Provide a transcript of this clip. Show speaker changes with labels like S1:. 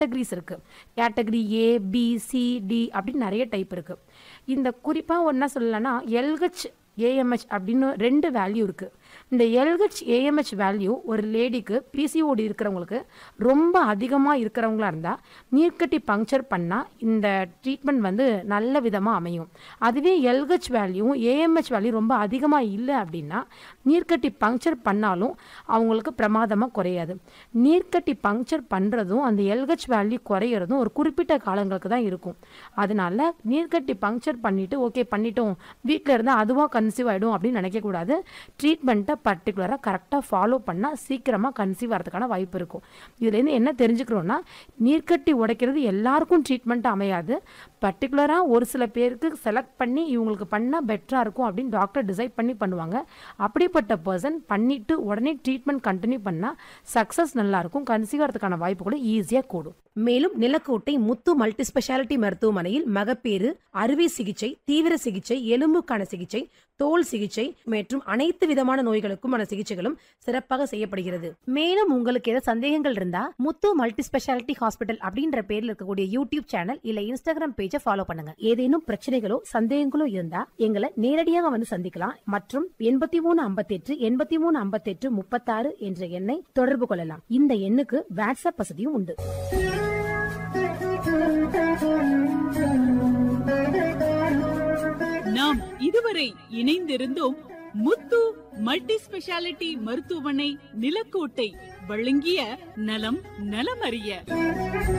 S1: categories இருக்கு category A B C D அப்படின்னு நிறைய டைப் இருக்கு இந்த குறிப்பாக ஒன்றா சொல்லலைன்னா எல்ஹெச் ஏஎம்ஹெச் அப்படின்னு ரெண்டு வேல்யூ இருக்குது இந்த எல்ஹெச் ஏஎம்ஹெச் வேல்யூ ஒரு லேடிக்கு பிசிஓடி இருக்கிறவங்களுக்கு ரொம்ப அதிகமாக இருக்கிறவங்களா இருந்தால் நீர்க்கட்டி பங்க்சர் பண்ணால் இந்த ட்ரீட்மெண்ட் வந்து நல்ல விதமாக அமையும் அதுவே எல்ஹெச் வேல்யூ ஏஎம்ஹெச் வேல்யூ ரொம்ப அதிகமாக இல்லை அப்படின்னா நீர்க்கட்டி பங்க்சர் பண்ணாலும் அவங்களுக்கு பிரமாதமாக குறையாது நீர்க்கட்டி பங்க்சர் பண்ணுறதும் அந்த எல்ஹெச் வேல்யூ குறையிறதும் ஒரு குறிப்பிட்ட காலங்களுக்கு தான் இருக்கும் அதனால நீர்க்கட்டி பங்க்சர் பண்ணிவிட்டு ஓகே பண்ணிட்டோம் வீட்டில் இருந்தால் அதுவாக கன்சீவ் ஆகிடும் அப்படின்னு நினைக்கக்கூடாது ட்ரீட்மெண்ட்டை பர்டிகுலராக கரெக்டாக ஃபாலோ பண்ணால் சீக்கிரமாக கன்சீவ் ஆகிறதுக்கான வாய்ப்பு இருக்கும் இதுலேருந்து என்ன தெரிஞ்சுக்கிறோன்னா நீர்க்கட்டி உடைக்கிறது எல்லாருக்கும் ட்ரீட்மெண்ட் அமையாது பர்டிகுலராக ஒரு சில பேருக்கு செலக்ட் பண்ணி இவங்களுக்கு பண்ணால் பெட்டராக இருக்கும் அப்படின்னு டாக்டர் டிசைட் பண்ணி பண்ணுவாங்க அப்படிப்பட்ட பர்சன் பண்ணிட்டு உடனே ட்ரீட்மெண்ட் கண்டினியூ பண்ணால் சக்ஸஸ் நல்லாயிருக்கும் கன்சீவ் ஆகிறதுக்கான வாய்ப்பு கூட ஈஸியாக கூடும்
S2: மேலும் நிலக்கோட்டை முத்து மல்டி ஸ்பெஷாலிட்டி மருத்துவமனையில் மகப்பேறு அறுவை சிகிச்சை தீவிர சிகிச்சை எலும்புக்கான சிகிச்சை தோல் சிகிச்சை மற்றும் அனைத்து விதமான நோய்களுக்குமான சிகிச்சைகளும் சிறப்பாக செய்யப்படுகிறது மேலும் உங்களுக்கு ஏதாவது சந்தேகங்கள் இருந்தா முத்து மல்டி ஸ்பெஷாலிட்டி ஹாஸ்பிட்டல் அப்படின்ற பேர்ல இருக்கக்கூடிய யூடியூப் சேனல் இல்ல இன்ஸ்டாகிராம் பேஜை ஃபாலோ பண்ணுங்க ஏதேனும் பிரச்சனைகளோ சந்தேகங்களோ இருந்தா எங்களை நேரடியாக வந்து சந்திக்கலாம் மற்றும் எண்பத்தி மூணு ஐம்பத்தெட்டு எண்பத்தி மூணு ஐம்பத்தெட்டு முப்பத்தாறு என்ற எண்ணை தொடர்பு கொள்ளலாம் இந்த எண்ணுக்கு வாட்ஸ்அப் வசதியும் உண்டு
S3: நாம் இதுவரை இணைந்திருந்தோம் முத்து மல்டி ஸ்பெஷாலிட்டி மருத்துவமனை நிலக்கோட்டை வழங்கிய நலம் நலமறிய